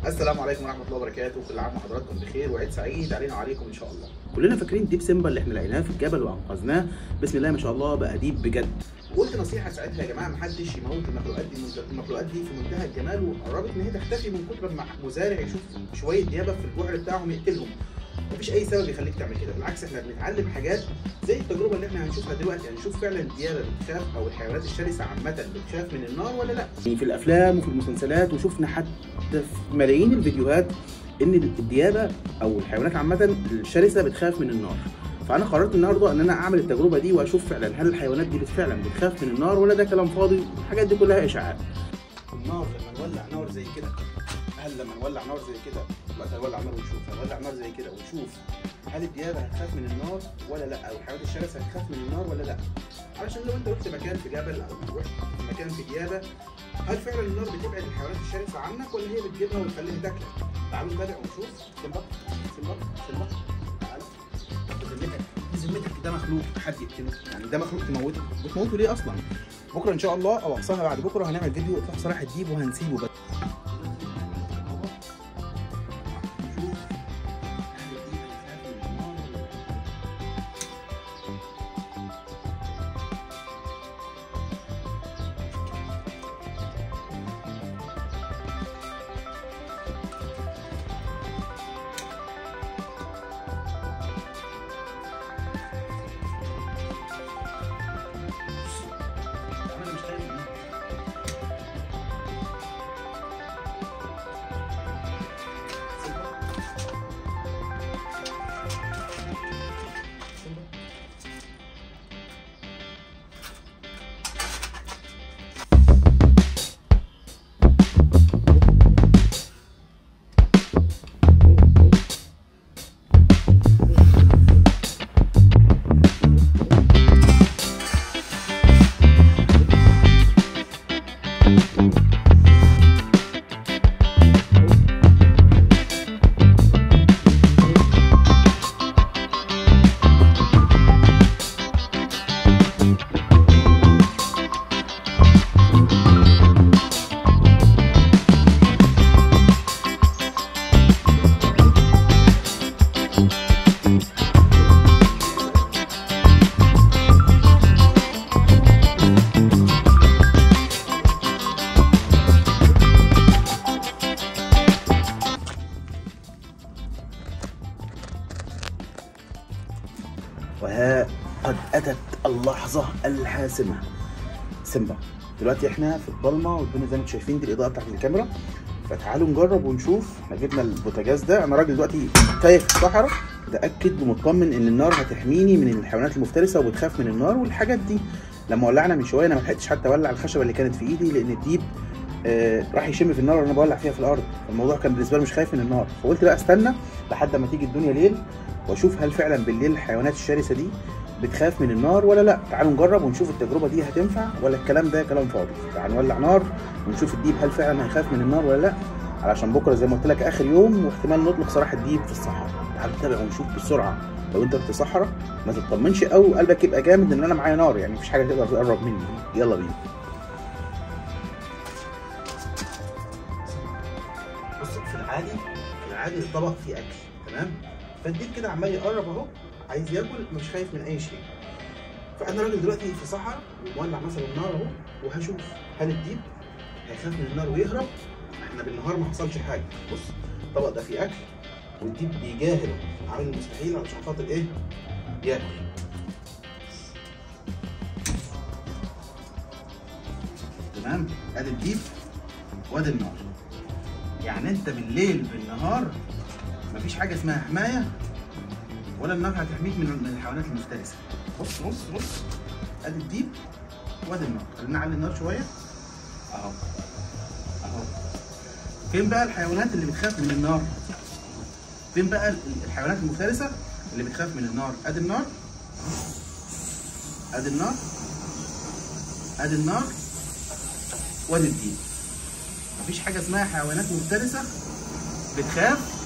السلام عليكم ورحمه الله وبركاته كل عام وحضراتكم بخير وعيد سعيد علينا وعليكم ان شاء الله كلنا فاكرين ديب سيمبا اللي احنا لقيناه في الجبل وانقذناه بسم الله ما شاء الله بقى ديب بجد وقلت نصيحه ساعتها يا جماعه محدش يموت المخلوقات دي المخلوقات دي في منتهى الجمال وقربت ان هي تختفي من كتر ما مزارع يشوف شويه ديابه في الجحر بتاعهم يقتلهم مفيش اي سبب يخليك تعمل كده بالعكس احنا بنتعلم حاجات زي التجربه اللي احنا هنشوفها دلوقتي هنشوف فعلا الديابه بتخاف او الحيوانات الشرسه عامه بتخاف من النار ولا لا في الافلام وفي المسلسلات وشفنا حتى في ملايين الفيديوهات ان الديابه او الحيوانات عامه الشرسه بتخاف من النار فانا قررت النهارده ان انا اعمل التجربه دي واشوف فعلا هل الحيوانات دي فعلا بتخاف من النار ولا ده كلام فاضي الحاجات دي كلها اشاعات النار لما نولع نار زي كده هل لما نولع نار زي كده دلوقتي هنولع نار ونشوف هنولع نار زي كده ونشوف هل الديابه هتخاف من النار ولا لا او الحيوانات الشرسه هتخاف من النار ولا لا علشان لو انت رحت مكان في جبل او رحت مكان في ديابه هل فعلا النار بتبعد الحيوانات الشرسه عنك ولا هي بتجيبها وتخليها تاكلك تعالوا نتابع ونشوف سيمبا سيمبا سيمبا تعالى بذمتك بذمتك ده مخلوق حد يقتله يعني ده مخلوق تموته بتموته ليه اصلا بكره ان شاء الله او اقصاها بعد بكره هنعمل فيديو اطلاق سراح الديب وهنسيبه بس انا مش خايف منه وها قد اتت اللحظه الحاسمه سيمبا دلوقتي احنا في الضلمه والدنيا زي ما انتم شايفين دي الاضاءه بتاعت الكاميرا فتعالوا نجرب ونشوف احنا جبنا البوتاجاز ده انا راجل دلوقتي تايه في الصحراء متاكد ومطمن ان النار هتحميني من الحيوانات المفترسه وبتخاف من النار والحاجات دي لما ولعنا من شويه انا ما لحقتش حتى اولع الخشبه اللي كانت في ايدي لان الديب آه راح يشم في النار وانا بولع فيها في الارض الموضوع كان بالنسبه لي مش خايف من النار فقلت بقى استنى لحد ما تيجي الدنيا ليل واشوف هل فعلا بالليل الحيوانات الشرسه دي بتخاف من النار ولا لا تعالوا نجرب ونشوف التجربه دي هتنفع ولا الكلام ده كلام فاضي تعالوا نولع نار ونشوف الديب هل فعلا هيخاف من النار ولا لا علشان بكره زي ما قلت لك اخر يوم واحتمال نطلق سراح الديب في الصحراء تعالوا نتابع ونشوف بسرعه لو انت رحت صحراء ما تطمنش او قلبك يبقى جامد ان انا معايا نار يعني مفيش حاجه تقدر تقرب مني يلا بينا بص في العادي في العادي الطبق فيه اكل تمام فالديب كده عمال يقرب اهو عايز ياكل مش خايف من اي شيء فانا راجل دلوقتي في صحراء ومولع مثلا النار اهو وهشوف هل الديب هيخاف من النار ويهرب احنا بالنهار ما حصلش حاجه بص الطبق ده فيه اكل والديب بيجاهد عامل المستحيل علشان خاطر ايه ياكل تمام ادي الديب وادي النار يعني انت بالليل بالنهار مفيش حاجه اسمها حمايه ولا النار هتحميك من من الحيوانات المفترسه بص بص بص ادي الديب وادي النار خلينا نعلي النار شويه اهو اهو فين بقى الحيوانات اللي بتخاف من النار فين بقى ال- الحيوانات المفترسه اللي بتخاف من النار ادي النار ادي النار ادي النار وادي الديب مفيش حاجه اسمها حيوانات مفترسه بتخاف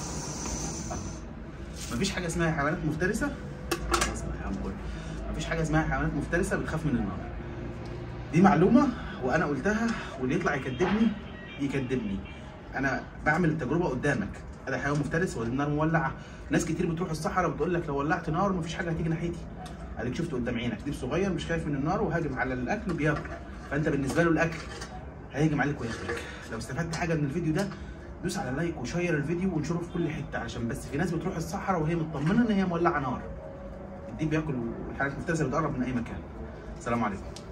مفيش حاجه اسمها حيوانات مفترسه اسمع يا عم كله. مفيش حاجه اسمها حيوانات مفترسه بتخاف من النار دي معلومه وانا قلتها واللي يطلع يكذبني يكذبني انا بعمل التجربه قدامك انا حيوان مفترس والنار مولعه ناس كتير بتروح الصحراء بتقول لك لو ولعت نار مفيش حاجه هتيجي ناحيتي اديك شفت قدام عينك ديب صغير مش خايف من النار وهاجم على الاكل وبياكل فانت بالنسبه له الاكل هيهجم عليك وياكلك لو استفدت حاجه من الفيديو ده دوس على لايك وشير الفيديو وانشره في كل حته عشان بس في ناس بتروح الصحراء وهي مطمنه ان هي مولعه نار الديب بياكل والحاجات المفترسه بتقرب من اي مكان السلام عليكم